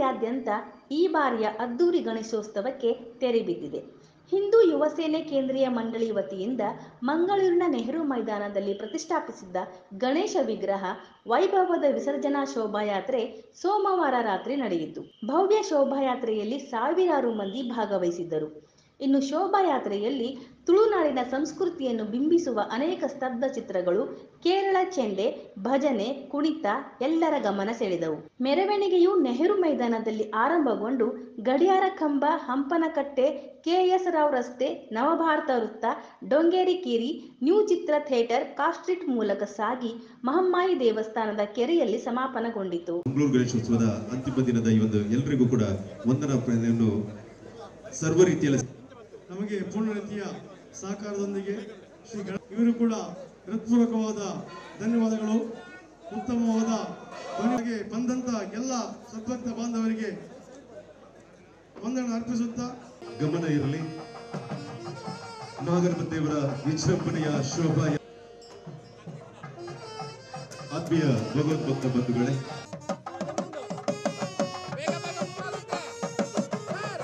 ಜಿಲ್ಲೆಯಾದ್ಯಂತ ಈ ಬಾರಿಯ ಅದ್ದೂರಿ ಗಣೇಶೋತ್ಸವಕ್ಕೆ ತೆರೆ ಬಿದ್ದಿದೆ ಹಿಂದೂ ಯುವ ಸೇನೆ ಕೇಂದ್ರೀಯ ಮಂಡಳಿ ವತಿಯಿಂದ ಮಂಗಳೂರಿನ ನೆಹರು ಮೈದಾನದಲ್ಲಿ ಪ್ರತಿಷ್ಠಾಪಿಸಿದ್ದ ಗಣೇಶ ವಿಗ್ರಹ ವೈಭವದ ವಿಸರ್ಜನಾ ಶೋಭಾಯಾತ್ರೆ ಸೋಮವಾರ ರಾತ್ರಿ ನಡೆಯಿತು ಭವ್ಯ ಶೋಭಾಯಾತ್ರೆಯಲ್ಲಿ ಸಾವಿರಾರು ಮಂದಿ ಭಾಗವಹಿಸಿದ್ದರು ಇನ್ನು ಶೋಭಾಯಾತ್ರೆಯಲ್ಲಿ ತುಳುನಾಡಿನ ಸಂಸ್ಕೃತಿಯನ್ನು ಬಿಂಬಿಸುವ ಅನೇಕ ಸ್ತಬ್ಧ ಚಿತ್ರಗಳು ಕೇರಳ ಚೆಂಡೆ ಭಜನೆ ಕುಣಿತ ಎಲ್ಲರ ಗಮನ ಸೆಳೆದವು ಮೆರವಣಿಗೆಯು ನೆಹರು ಮೈದಾನದಲ್ಲಿ ಆರಂಭಗೊಂಡು ಗಡಿಯಾರ ಕಂಬ ಹಂಪನಕಟ್ಟೆ ಕೆಎಸ್ ರಾವ್ ರಸ್ತೆ ನವಭಾರತ ವೃತ್ತ ಡೊಂಗೇರಿ ಕೀರಿ ನ್ಯೂ ಚಿತ್ರ ಥಿಯೇಟರ್ ಕಾಸ್ಟ್ರೀಟ್ ಮೂಲಕ ಸಾಗಿ ಮಹಮ್ಮಾಯಿ ದೇವಸ್ಥಾನದ ಕೆರೆಯಲ್ಲಿ ಸಮಾಪನಗೊಂಡಿತು ಮಂಗಳೂರು ಗಣೇಶೋತ್ಸವದ ಅಂತಿಮ ದಿನದ ಈ ಒಂದು ಎಲ್ರಿಗೂ ಕೂಡ ವಂದನಾ ಪ್ರೇರಣೆಯನ್ನು ಸರ್ವ ರೀತಿಯಲ್ಲಿ ನಮಗೆ ಪೂರ್ಣ ರೀತಿಯ ಸಹಕಾರದೊಂದಿಗೆ ಶ್ರೀ ಗಣ ಇವರು ಕೂಡ ಹೃತ್ಪೂರ್ವಕವಾದ ಧನ್ಯವಾದಗಳು ಉತ್ತಮವಾದ ಧ್ವನಿಗೆ ಬಂದಂತ ಎಲ್ಲ ಸದ್ಭಕ್ತ ಬಾಂಧವರಿಗೆ ವಂದನೆ ಅರ್ಪಿಸುತ್ತಾ ಗಮನ ಇರಲಿ ನಾಗರಮ ದೇವರ ವಿಜೃಂಭಣೆಯ ಶೋಭಾ ಆತ್ಮೀಯ ಭಗವದ್ಭಕ್ತ ಬಂಧುಗಳೇ ಬೇಗ ಬೇಗ ಮುಂದಾಗುತ್ತೆ ಸರ್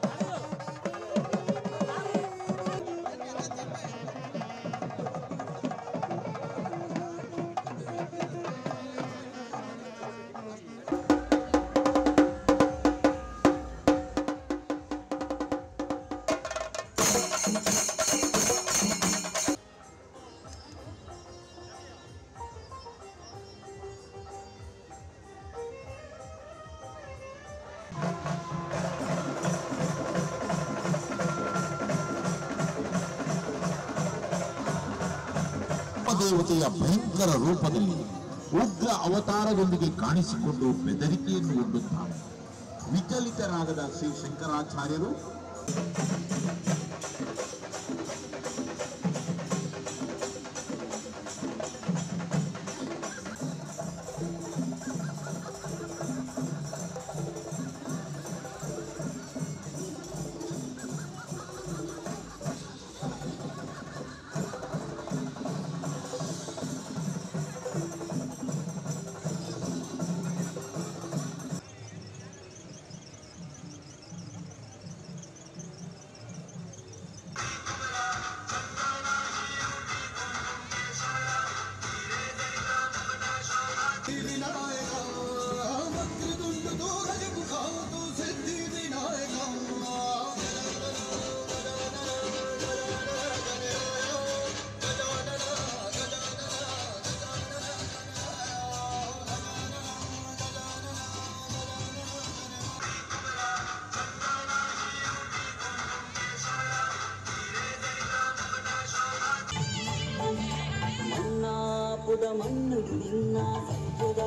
ದೇವತೆಯ ಭಯಂಕರ ರೂಪದಲ್ಲಿ ಉಗ್ರ ಅವತಾರದೊಂದಿಗೆ ಕಾಣಿಸಿಕೊಂಡು ಬೆದರಿಕೆಯನ್ನು ಒಡ್ಡುತ್ತಾನೆ ವಿಚಲಿತರಾಗದ ಶ್ರೀ ಶಂಕರಾಚಾರ್ಯರು ಮಣ್ಣಾಪುದ ಮಣ್ಣು ನಿನ್ನ ಸಂಜುದ